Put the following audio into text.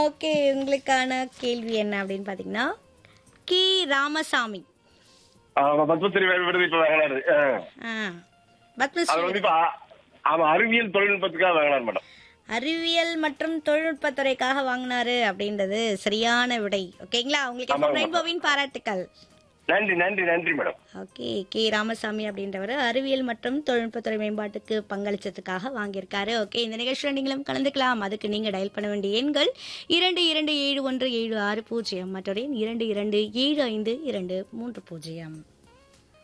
Okay உங்களுக்கான கேள்வி என்ன அப்படின்னு பாத்தீங்கன்னா கி ராமசாமி ஆமா பத்மஸ்ரீ விருது இப்ப வாங்கினாரு ஆ. ஆ, அவர் பத்மஸ்ரீ வந்து இப்ப ஆ- ஆமா அறிவியல் தொழில்நுட்பத்துக்காக வாங்கினார் மேடம் அறிவியல் மற்றும் தொழில்நுட்பத்துறைக்காக வாங்கினாரு அப்படின்றது சரியான விடை ஓகேங்களா உங்களுக்கு ஆமாங்க. ரெயின்போவின் பாராட்டுக்கள் நன்றி நன்றி நன்றி மேடம் ஓகே கே ராமசாமி அப்படின்றவர் அறிவியல் மற்றும் தொழில்நுட்பத்துறை மேம்பாட்டுக்கு பங்களிச்சதுக்காக வாங்கியிருக்காரு ஓகே இந்த நிகழ்ச்சியில் நீங்களும் கலந்துக்கலாம் அதுக்கு நீங்க டயல் பண்ண வேண்டிய எண்கள் இரண்டு இரண்டு ஏழு ஒன்று ஏழு ஆறு பூஜ்ஜியம் மற்றொரு எண் இரண்டு இரண்டு ஏழு ஐந்து இரண்டு மூன்று பூஜ்ஜியம்